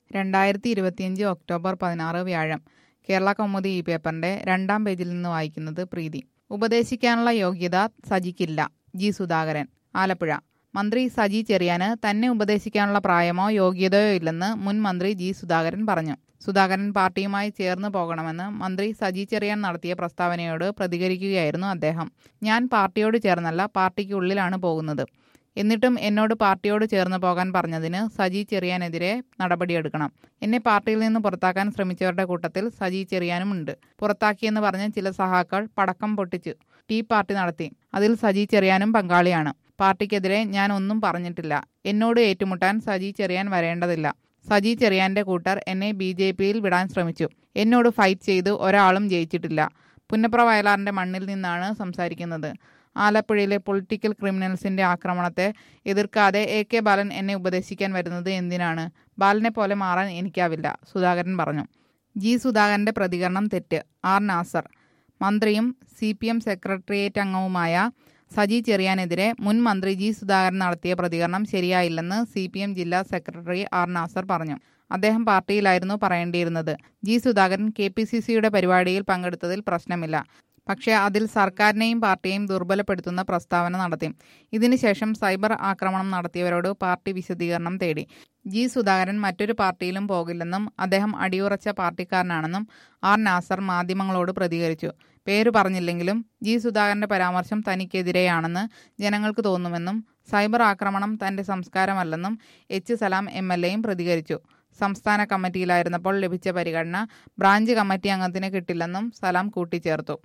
രണ്ടായിരത്തി ഇരുപത്തിയഞ്ച് ഒക്ടോബർ പതിനാറ് വ്യാഴം കേരള കൗമുദി ഈ പേപ്പറിന്റെ രണ്ടാം പേജിൽ നിന്ന് വായിക്കുന്നത് പ്രീതി ഉപദേശിക്കാനുള്ള യോഗ്യത സജിക്കില്ല ജി സുധാകരൻ ആലപ്പുഴ മന്ത്രി സജി ചെറിയാന് തന്നെ ഉപദേശിക്കാനുള്ള പ്രായമോ യോഗ്യതയോ ഇല്ലെന്ന് മുൻ മന്ത്രി ജി സുധാകരൻ പറഞ്ഞു സുധാകരൻ പാർട്ടിയുമായി ചേർന്ന് പോകണമെന്ന് മന്ത്രി സജി ചെറിയാൻ നടത്തിയ പ്രസ്താവനയോട് പ്രതികരിക്കുകയായിരുന്നു അദ്ദേഹം ഞാൻ പാർട്ടിയോട് ചേർന്നല്ല പാർട്ടിക്കുള്ളിലാണ് പോകുന്നത് എന്നിട്ടും എന്നോട് പാർട്ടിയോട് ചേർന്ന് പോകാൻ പറഞ്ഞതിന് സജി ചെറിയാനെതിരെ നടപടിയെടുക്കണം എന്നെ പാർട്ടിയിൽ നിന്ന് പുറത്താക്കാൻ ശ്രമിച്ചവരുടെ കൂട്ടത്തിൽ സജി ചെറിയാനുമുണ്ട് പുറത്താക്കിയെന്ന് പറഞ്ഞ് ചില സഹാക്കൾ പടക്കം പൊട്ടിച്ചു ടീ പാർട്ടി നടത്തി അതിൽ സജി ചെറിയാനും പങ്കാളിയാണ് പാർട്ടിക്കെതിരെ ഞാൻ ഒന്നും പറഞ്ഞിട്ടില്ല എന്നോട് ഏറ്റുമുട്ടാൻ സജി ചെറിയാൻ വരേണ്ടതില്ല സജി ചെറിയാന്റെ കൂട്ടർ എന്നെ ബി ജെ പിയിൽ വിടാൻ ശ്രമിച്ചു എന്നോട് ഫൈറ്റ് ചെയ്ത് ഒരാളും ജയിച്ചിട്ടില്ല പുന്നപ്ര വയലാറിന്റെ മണ്ണിൽ നിന്നാണ് സംസാരിക്കുന്നത് ആലപ്പുഴയിലെ പൊളിറ്റിക്കൽ ക്രിമിനൽസിന്റെ ആക്രമണത്തെ എതിർക്കാതെ എ കെ ബാലൻ എന്നെ ഉപദേശിക്കാൻ വരുന്നത് എന്തിനാണ് ബാലനെ പോലെ മാറാൻ എനിക്കാവില്ല സുധാകരൻ പറഞ്ഞു ജി സുധാകരന്റെ പ്രതികരണം തെറ്റ് ആർ നാസർ മന്ത്രിയും സി പി എം സെക്രട്ടേറിയറ്റ് അംഗവുമായ സജി ചെറിയാനെതിരെ മുൻ മന്ത്രി ജി സുധാകരൻ നടത്തിയ പ്രതികരണം ശരിയായില്ലെന്ന് സി പി എം ജില്ലാ സെക്രട്ടറി ആർ നാസർ പറഞ്ഞു അദ്ദേഹം പാർട്ടിയിലായിരുന്നു പറയേണ്ടിയിരുന്നത് G Sudhakaran K P C സിയുടെ പരിപാടിയിൽ പങ്കെടുത്തതിൽ പ്രശ്നമില്ല പക്ഷേ അതിൽ സർക്കാരിനെയും പാർട്ടിയെയും ദുർബലപ്പെടുത്തുന്ന പ്രസ്താവന നടത്തി ഇതിനുശേഷം സൈബർ ആക്രമണം നടത്തിയവരോട് പാർട്ടി വിശദീകരണം തേടി ജി സുധാകരൻ മറ്റൊരു പാർട്ടിയിലും പോകില്ലെന്നും അദ്ദേഹം അടിയുറച്ച പാർട്ടിക്കാരനാണെന്നും ആർ നാസർ മാധ്യമങ്ങളോട് പ്രതികരിച്ചു പേര് പറഞ്ഞില്ലെങ്കിലും ജി സുധാകരന്റെ പരാമർശം തനിക്കെതിരെയാണെന്ന് ജനങ്ങൾക്ക് തോന്നുമെന്നും സൈബർ ആക്രമണം തന്റെ സംസ്കാരമല്ലെന്നും എച്ച് സലാം എം എൽ എയും പ്രതികരിച്ചു സംസ്ഥാന കമ്മിറ്റിയിലായിരുന്നപ്പോൾ ലഭിച്ച പരിഗണന ബ്രാഞ്ച് കമ്മിറ്റി അംഗത്തിന് കിട്ടില്ലെന്നും സലാം കൂട്ടിച്ചേർത്തു